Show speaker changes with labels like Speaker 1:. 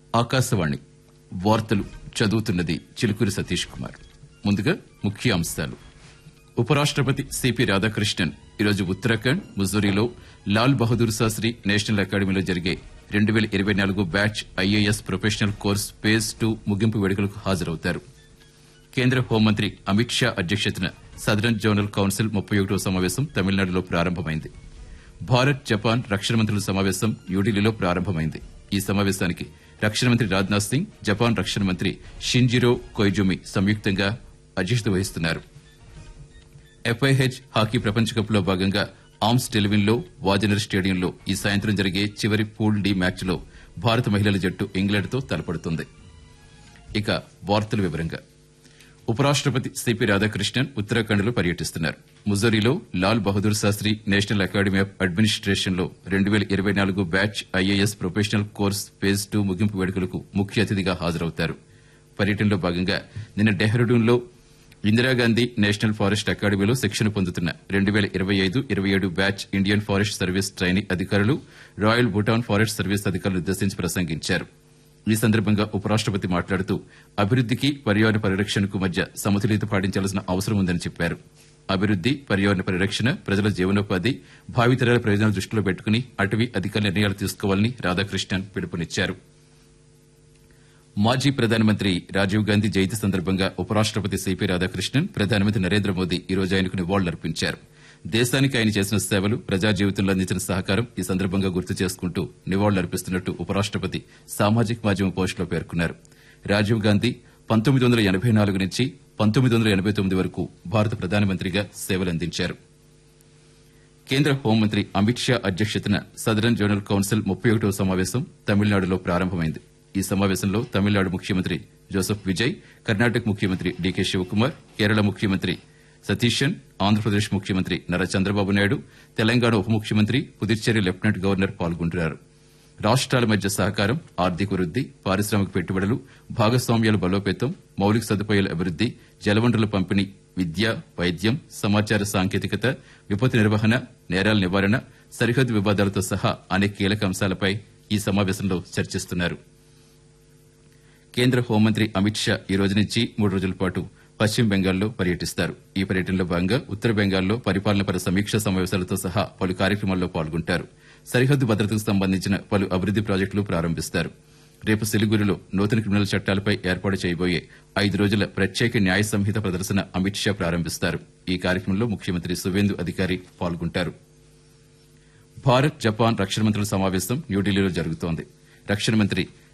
Speaker 1: ఆకాశవాణి వార్తలు చదువుతున్నది చిలుకూరి సతీష్ కుమార్ ముందుగా ముఖ్య అంశాలు ఉపరాష్టపతి సిపి రాధాకృష్ణన్ ఈరోజు ఉత్తరాఖండ్ ముజూరీలో లాల్ బహదూర్ శాస్త్రి నేషనల్ అకాడమీలో జరిగే రెండు వేల ఇరవై నాలుగు batch IAS professional course phase two ముగింపు వేడుకలకు హాజరవుతారు కేంద్ర హోంమంత్రి అమిత్ షా అధ్యక్షతన సదరన్ జోనల్ కౌన్సిల్ ముప్పై ఒకటో సమావేశం తమిళనాడులో ప్రారంభమైంది భారత్ జపాన్ రక్షణ మంత్రుల సమావేశం న్యూఢిల్లీలో ప్రారంభమైంది ఈ సమావేశానికి రక్షణ మంత్రి రాజ్నాథ్ సింగ్ జపాన్ రక్షణ మంత్రి షింజిరో కొయిజుమి సంయుక్తంగా అధ్యక్షత వహిస్తున్నారు ఎఫ్ఐహెచ్ హాకీ ప్రపంచ కప్ లో భాగంగా ఆర్మ్స్ టెలివిన్ లో వాజనర్ స్టేడియంలో ఈ సాయంత్రం జరిగే చివరి పూల్ డి మ్యాచ్లో భారత మహిళల జట్టు ఇంగ్లాండ్తో తలపడుతుంది ఇక వార్తల వివరంగా ఉపరాష్టపతి సిపి రాధాకృష్ణన్ ఉత్తరాఖండ్లో పర్యటిస్తున్నారు ముజోరీలో Lal Bahadur Shastri national academy of administration లో రెండు వేల ఇరవై నాలుగు batch IAS professional course phase two ముగింపు వేడుకలకు ముఖ్య అతిథిగా హాజరవుతారు పర్యటనలో భాగంగా నిన్న డెహ్రాడూన్లో ఇందిరాగాంధీ నేషనల్ ఫారెస్ట్ అకాడమీలో శిక్షణ పొందుతున్న రెండు వేల ఇరవై ఐదు ఇరవై ఏడు batch Indian forest service trainee అధికారులు రాయల్ భూటాన్ ఫారెస్ట్ సర్వీస్ అధికారులు ఉద్దేశించి ప్రసంగించారు ఈ సందర్భంగా ఉపరాష్టపతి మాట్లాడుతూ అభివృద్దికి పర్యావరణ పరిరక్షణకు మధ్య సమతుల్యత పాటించాల్సిన అవసరం ఉందని చెప్పారు అభివృద్ది పర్యావరణ పరిరక్షణ ప్రజల జీవనోపాధి భావితరాల ప్రయోజనాలు దృష్టిలో పెట్టుకుని అటవీ అధిక నిర్ణయాలు తీసుకోవాలని రాధాకృష్ణన్ పిలుపునిచ్చారు మాజీ ప్రధానమంత్రి రాజీవ్ గాంధీ జయంతి సందర్భంగా ఉపరాష్టపతి సిపి రాధాకృష్ణన్ ప్రధానమంత్రి నరేంద్ర మోదీ ఈ రోజు ఆయనకు నివాళులర్పించారు దేశానికి ఆయన చేసిన సేవలు ప్రజా జీవితంలో అందించిన సహకారం ఈ సందర్భంగా గుర్తు చేసుకుంటూ నివాళులర్పిస్తున్నట్టు ఉపరాష్టపతి సామాజిక మాధ్యమ పోస్టులో పేర్కొన్నారు రాజీవ్ గాంధీ పంతొమ్మిది వందల ఎనబై నాలుగు నుంచి పంతొమ్మిది వందల ఎనబై తొమ్మిది వరకు భారత ప్రధానమంత్రిగా సేవలందించారు కేంద్ర హోంమంత్రి అమిత్ షా అధ్యక్షతన సదరన్ జోనల్ కౌన్సిల్ ముప్పై ఒకటో సమావేశం తమిళనాడులో ప్రారంభమైంది ఈ సమావేశంలో తమిళనాడు ముఖ్యమంత్రి జోసెఫ్ విజయ్ కర్ణాటక ముఖ్యమంత్రి డీకే శివకుమార్ కేరళ ముఖ్యమంత్రి సతీశన్ ఆంధ్రప్రదేశ్ ముఖ్యమంత్రి నారా చంద్రబాబు నాయుడు తెలంగాణ ఉప ముఖ్యమంత్రి పుదుచ్చేరి లెఫ్టినెంట్ గవర్నర్ పాల్గొంటున్నారు రాష్ట్రాల మధ్య సహకారం ఆర్థిక వృద్ది పారిశ్రామిక పెట్టుబడులు భాగస్వామ్యాల బలోపేతం మౌలిక సదుపాయాల అభివృద్ది జలవనరుల పంపిణీ విద్య వైద్యం సమాచార సాంకేతికత విపత్తు నిర్వహణ నేరాల నివారణ సరిహద్దు వివాదాలతో సహా అనేక కీలక అంశాలపై ఈ సమావేశంలో చర్చిస్తున్నారు కేంద్ర హోంమంత్రి అమిత్ షా ఈ రోజు నుంచి మూడు రోజుల పాటు పశ్చిమ బెంగాల్లో పర్యటిస్తారు ఈ పర్యటనలో భాగంగా ఉత్తర బెంగాల్లో పరిపాలనపర సమీక్షా సమావేశాలతో సహా పలు కార్యక్రమాల్లో పాల్గొంటారు సరిహద్దు భద్రతకు సంబంధించిన పలు అభివృద్ది ప్రాజెక్టులు ప్రారంభిస్తారు రేపు సిలిగురిలో నూతన క్రిమినల్ చట్టాలపై ఏర్పాటు చేయబోయే ఐదు రోజుల ప్రత్యేక న్యాయ సంహిత ప్రదర్శన అమిత్ షా ప్రారంభిస్తారు ఈ కార్యక్రమంలో ముఖ్యమంత్రి సువేందు అధికారి పాల్గొంటారు భారత్ జపాన్ రక్షణ మంత్రుల సమావేశం న్యూఢిల్లీలో జరుగుతోంది రక్షణ మంత్రి